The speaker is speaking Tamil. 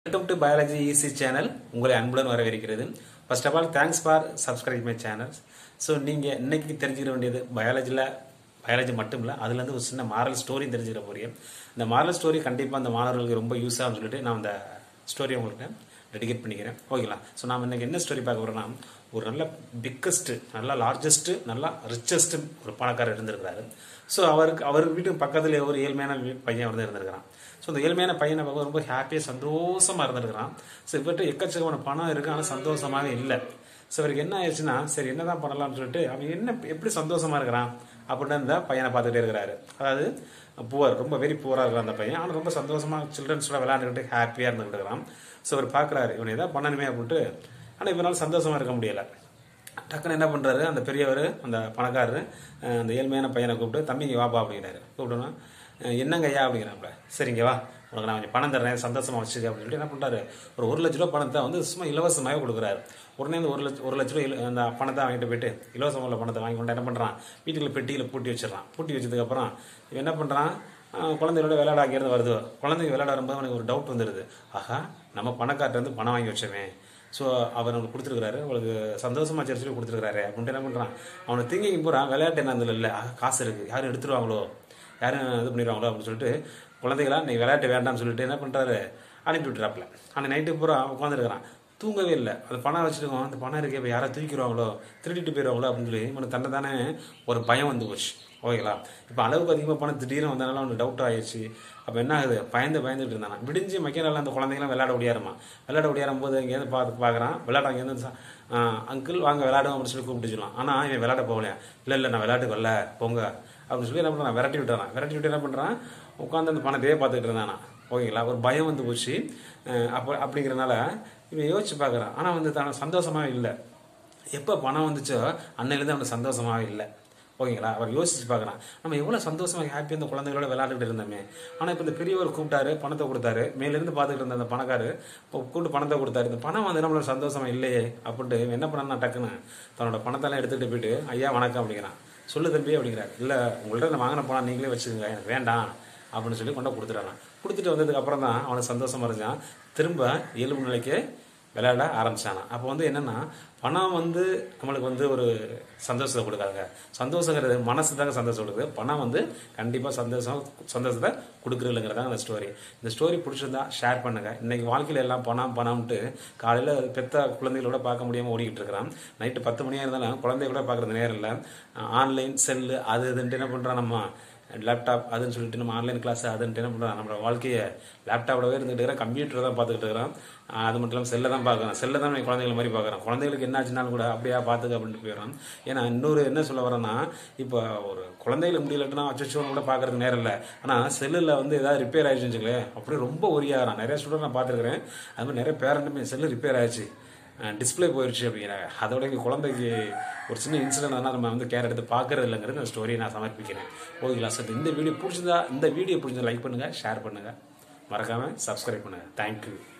welcome to biology easy channel உங்களை அன்புடன் வரவேற்கிறது first of all thanks for subscribe my channels so நீங்கள் இன்னைக்கு தெரிஞ்சுக்க வேண்டியது பயாலஜியில் பயாலஜி மட்டும் இல்லை அதுலேருந்து ஒரு சின்ன மாரல் ஸ்டோரி தெரிஞ்சுக்கிற போறீங்க இந்த மாரல் ஸ்டோரி கண்டிப்பாக அந்த மாணவர்களுக்கு ரொம்ப யூஸ் ஆகும்னு சொல்லிட்டு நான் அந்த ஸ்டோரி உங்களுக்கு டெடிகேட் பண்ணிக்கிறேன் ஓகேங்களா ஸோ நாம் இன்னைக்கு என்ன ஸ்டோரி பார்க்க போகிறோம்னா ஒரு நல்ல பிக்கஸ்ட் நல்ல லார்ஜஸ்ட் நல்லா ரிச்சஸ்ட் ஒரு பணக்காரர் இருந்திருக்கிறாரு ஸோ அவருக்கு அவர் வீட்டுக்கு பக்கத்தில் ஒரு ஏழ்மையான வீ- பையன் வந்து இருந்திருக்கிறான் ஸோ அந்த ஏழ்மையான பையனை பார்க்க ரொம்ப ஹாப்பியாக சந்தோஷமாக இருந்திருக்கிறான் ஸோ இவர்கிட்ட எக்கச்சக்கமான பணம் இருக்கு ஆனால் சந்தோஷமாவே இல்லை ஸோ இவருக்கு என்ன ஆயிடுச்சுன்னா சரி என்னதான் பண்ணலாம்னு சொல்லிட்டு அவன் என்ன எப்படி சந்தோஷமா இருக்கிறான் அப்படின்னு இந்த பையனை பார்த்துட்டே இருக்கிறாரு அதாவது புவர் ரொம்ப வெரி புவராக இருக்கிறான் அந்த பையன் ஆனால் ரொம்ப சந்தோஷமா சில்ட்ரன்ஸோட விளையாண்டுக்கிட்டு ஹாப்பியாக இருந்துகிட்டு இருக்கிறான் ஸோ அவர் பார்க்குறாரு இவனை எதாவது பண்ணணுமே அப்படின்ட்டு ஆனால் இவனால் சந்தோஷமா இருக்க முடியல டக்குன்னு என்ன பண்றாரு அந்த பெரியவர் அந்த பணக்காரரு அஹ், அந்த ஏழ்மையான பையனை கூப்பிட்டு தம்பிங்க வாப்பா அப்படிங்கிறாரு கூப்பிட்டோன்னா என்னங்க ஐயா அப்படிங்கிறாப்புல சரிங்க வா உனக்கு நான் கொஞ்சம் பணம் தரேன் சந்தோஷமா வச்சுக்க அப்படின்னு சொல்லிட்டு என்ன பண்றாரு ஒரு ஒரு லட்ச ரூபா பணத்தை வந்து சும்மா இலவசமாக கொடுக்குறாரு உடனே இந்த ஒரு லட்சம் ஒரு லட்ச ரூபா இல- அந்த பணத்தை வாங்கிட்டு போயிட்டு இலவசம் உள்ள பணத்தை வாங்கி கொண்டு என்ன பண்றான் வீட்டுக்குள்ள பெட்டியில பூட்டி வச்சிடறான் பூட்டி வச்சதுக்கு அப்புறம் இவன் என்ன பண்றான் அஹ், குழந்தைகளோட விளையாட அங்கேருந்து வருது குழந்தைங்க விளையாட வரும்போது அவனுக்கு ஒரு டவுட் வந்துடுது ஆஹா நம்ம பணக்கார்ட்ட இருந்து பணம் வாங்கி வச்சோமே ஸோ அவர் அவனுக்கு கொடுத்துருக்காரு அவளுக்கு சந்தோஷமா சரி சொல்லி கொடுத்துருக்காரு அப்படின்ட்டு என்ன பண்றான் அவனை திங்கிங் பூரா விளையாட்டு என்ன அதில் இல்லை ஆஹா, காசு இருக்கு யாரும் எடுத்துருவாங்களோ யாரும் இது பண்ணிடுவாங்களோ அப்படின்னு சொல்லிட்டு குழந்தைகளா நீ விளையாட்டு வேண்டாம்னு சொல்லிட்டு என்ன பண்றாரு அனுப்பி விட்டுறாப்புல அந்த நைட்டு பூரா உட்காந்துருக்கிறான் தூங்கவே இல்லை அந்த பணம் வச்சுருக்கோம் அந்த பணம் இருக்கே இப்போ யாரை தூக்கிடுவாங்களோ திருடிட்டு போயிடுவாங்களோ அப்படின்னு சொல்லி இவனுக்கு தன்னை தானே ஒரு பயம் வந்து போச்சு ஓகேங்களா இப்போ அளவுக்கு அதிகமாக பணம் திடீர்னு வந்தனால அவனுக்கு டவுட் ஆயிடுச்சு அப்போ என்ன ஆகுது பயந்து பயந்துட்டு இருந்தானா விடிஞ்சு மைக்கேனால அந்த குழந்தைங்களாம் விளையாட முடியாருமா விளையாட முடியாரும் போது இங்கேருந்து பார்த்து பார்க்குறான் விளையாட அங்கேருந்து அங்கிள் வாங்க விளையாடும் அப்படின்னு சொல்லி கூப்பிட்டு சொல்லலாம் ஆனால் இவன் விளையாட போகலையா இல்லை இல்லை நான் விளையாட்டுக்கு வரல போங்க அப்படின்னு சொல்லி என்ன பண்ணுறான் விரட்டி விட்டுறான் விரட்டி விட்டு என்ன பண்ணுறான் உட்காந்து அந்த பணத்தையே பார்த்துக்கிட்டு இருந்தானா ஓகேங்களா ஒரு பயம் வந்து போச்சு அஹ் அப்போ அப்படிங்கிறனால இவன் யோசிச்சு பார்க்குறான் ஆனால் வந்து தன சந்தோஷமாவே இல்லை எப்போ பணம் வந்துச்சோ அன்னையிலேருந்து அவனுக்கு சந்தோஷமாவே இல்லை ஓகேங்களா அவர் யோசிச்சு பார்க்குறான் நம்ம எவ்வளோ சந்தோஷமாக ஹாப்பி அந்த குழந்தைகளோட விளையாண்டுட்டு இருந்தோமே ஆனால் இப்போ இந்த பெரியவர் கூப்பிட்டாரு பணத்தை கொடுத்தாரு மேலேருந்து பார்த்துக்கிட்டு இருந்த அந்த பணக்காரு இப்போ கூப்பிட்டு பணத்தை கொடுத்தாரு இந்த பணம் வந்து நம்மளோட சந்தோஷமா இல்லையே அப்படின்ட்டு இவன் என்ன பண்ணான் டக்குன்னு தன்னோட பணத்தெல்லாம் எடுத்துகிட்டு போயிட்டு ஐயா வணக்கம் அப்படிங்கிறான் சொல்லு தம்பி அப்படிங்கிறார் இல்லை உங்கள்ட்ட நான் வாங்கின பணம் நீங்களே வச்சுக்கோங்க எனக்கு வேண்டாம் அப்படின்னு சொல்லி கொண்டு கொடுத்துட்டான் கொடுத்துட்டு வந்ததுக்கு அப்புறம் தான் அவனுக்கு சந்தோஷமா இருந்தான் திரும்ப இயல்பு நிலைக்கு விளையாட ஆரம்பிச்சானான் அப்போ வந்து என்னன்னா பணம் வந்து நம்மளுக்கு வந்து ஒரு சந்தோஷத்தை கொடுக்காங்க சந்தோஷங்கிறது மனசு தாங்க சந்தோஷம் கொடுக்குது பணம் வந்து கண்டிப்பாக சந்தோஷம் சந்தோஷத்தை கொடுக்குறதுங்கிறதாங்க அந்த ஸ்டோரி இந்த ஸ்டோரி பிடிச்சிருந்தா ஷேர் பண்ணுங்க இன்னைக்கு வாழ்க்கையில எல்லாம் பணம் பணம்ட்டு காலையில் பெத்த குழந்தைகளோட பார்க்க முடியாமல் ஓடிக்கிட்டு இருக்கிறான் நைட்டு பத்து மணியாக இருந்தாலும் குழந்தைய கூட பார்க்குறது நேரம் இல்லை ஆன்லைன் செல்லு அது இதுன்ட்டு என்ன பண்ணுறான் நம்ம லேப்டாப் அதுன்னு சொல்லிட்டு நம்ம ஆன்லைன் கிளாஸ் அதுன்ட்டு என்ன பண்ணுறோம் நம்மளோட வாழ்க்கையை லேப்டாப்போடவே இருந்துட்டு இருக்கிறோம் கம்ப்யூட்டர் தான் பார்த்துக்கிட்டு இருக்கிறோம் ஆஹ் அது மட்டும் இல்லாமல் செல்லை தான் பார்க்குறோம் செல்லை தான் நம்ம குழந்தைகள் மாதிரி பார்க்குறோம் குழந்தைகளுக்கு என்ன ஆச்சுனாலும் கூட அப்படியே பார்த்துக்க அப்படின்ட்டு போயிடுறோம் ஏன்னா இன்னொரு என்ன சொல்ல வரேன்னா இப்போ ஒரு குழந்தைகளுக்கு முடியலட்டுனா அச்சோன்னு கூட பார்க்கறதுக்கு நேரம் இல்லை ஆனால் செல்லில் வந்து ஏதாவது ரிப்பேர் ஆயிடுச்சுன்னு வச்சுக்கோங்களேன் அப்படியே ரொம்ப ஒரியாகிறான் நிறைய ஸ்டூடெண்ட் நான் பார்த்துருக்கிறேன் அது மாதிரி நிறைய பேரண்ட்டுமே செல்லு ரிப்பேர் ஆயிடுச்சு டிஸ்ப்ளே போயிடுச்சு அப்படிங்கிறாங்க அதோட எங்கள் குழந்தைக்கு ஒரு சின்ன இன்சிடென்ட் ஆனால் நம்ம வந்து கேர் எடுத்து பார்க்கறது இல்லைங்கிறது அந்த ஸ்டோரியை நான் சமர்ப்பிக்கிறேன் ஓகேங்களா சார் இந்த வீடியோ பிடிச்சிருந்தா இந்த வீடியோ பிடிச்சதா லைக் பண்ணுங்கள் ஷேர் பண்ணுங்கள் மறக்காமல் சப்ஸ்கிரைப் பண்ணுங்கள் தேங்க்யூ